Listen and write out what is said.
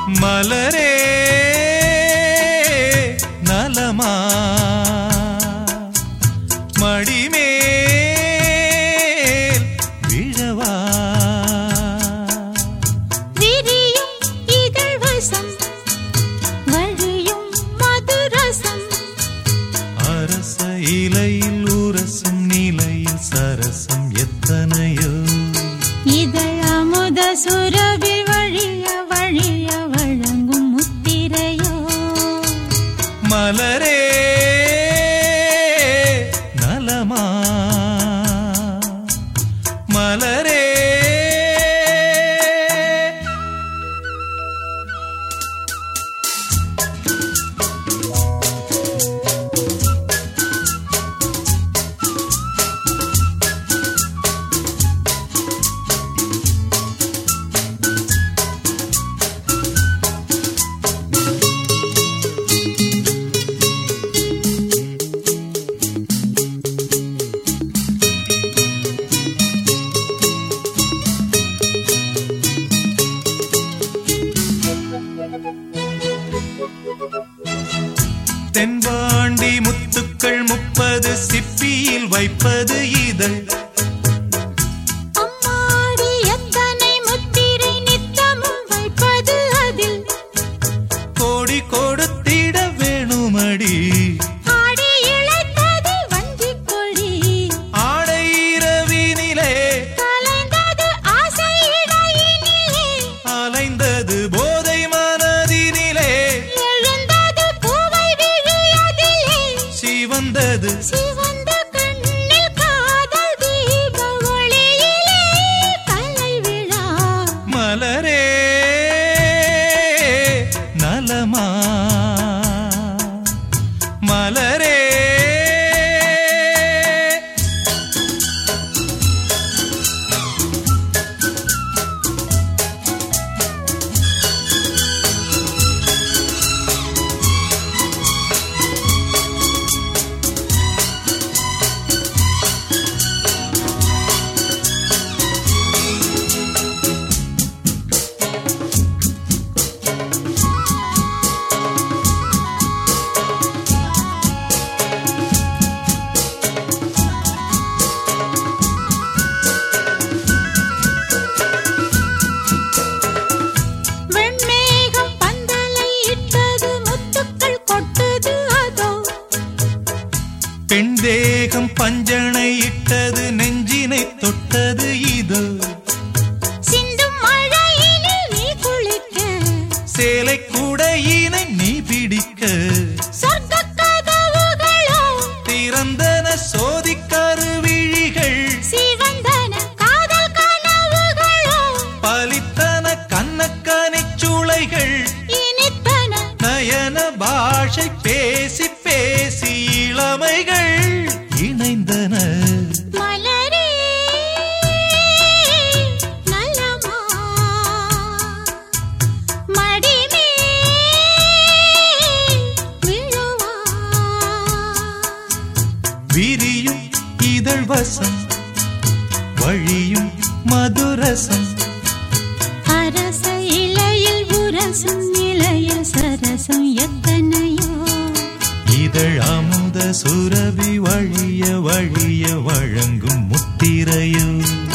மலரே நலமா மடிமேல் விழவா விரியும் இதழ் வசம் வழியும் மதுரசம் அரச இலையில் உரசும் நிலையில் சரசம் எத்தனையோ இதழ் அமுத சுரபி வழிய வழிய வழங்கும் முத்திரையோ மலரே நலமா மலரே தென்பாண்டி முத்துக்கள் முப்பது சிப்பியில் வைப்பது இதழ் அம்மாடி எத்தனை முத்திரை நித்தமும் வைப்பது அதில் கோடி கொடுத்திட வேணுமடி ஆடி இழைத்தது வஞ்சிக் கொடி ஆடை இரவினிலே கலைந்தது ஆசை இடையினிலே அலைந்தது போதை மனதினிலே எழுந்தது பூவை விழியதிலே சிவந்தது சிவந்த கண்ணில் காதல் தீப ஒளியிலே கலை விழா மலரே நலமா மலரே வெண்மேகம் பந்தலை இட்டது முத்துக்கள் கொட்டுது அதோ பெண் தேகம் பஞ்சனை இட்டது நெஞ்சினை தொட்டது இது சிந்தும் மழையினில் நீ குளிக்க சேலை கூடையினை நீ பிடிக்க சொர்க்கக் கதவுகளோ திறந்தன சோதிக்கருவிழிகள் சிவந்தன காதல் கனவுகளோ பலித்தன கண்ணக்கனிச் சூளைகள் இனித்தன நயன பாஷை பேசி பேசி இளமைகள் இணைந்தன மலரே நலமா மடிமே விழுவா விரியும் இதழ் வசம் வழியும் மதுரசம் அரச இலையில் உரசும் நிலையில் சரசம் எத்தனையோ இதழ் அமுத சுரபி வழிய வழிய வழங்கும் முத்திரையோ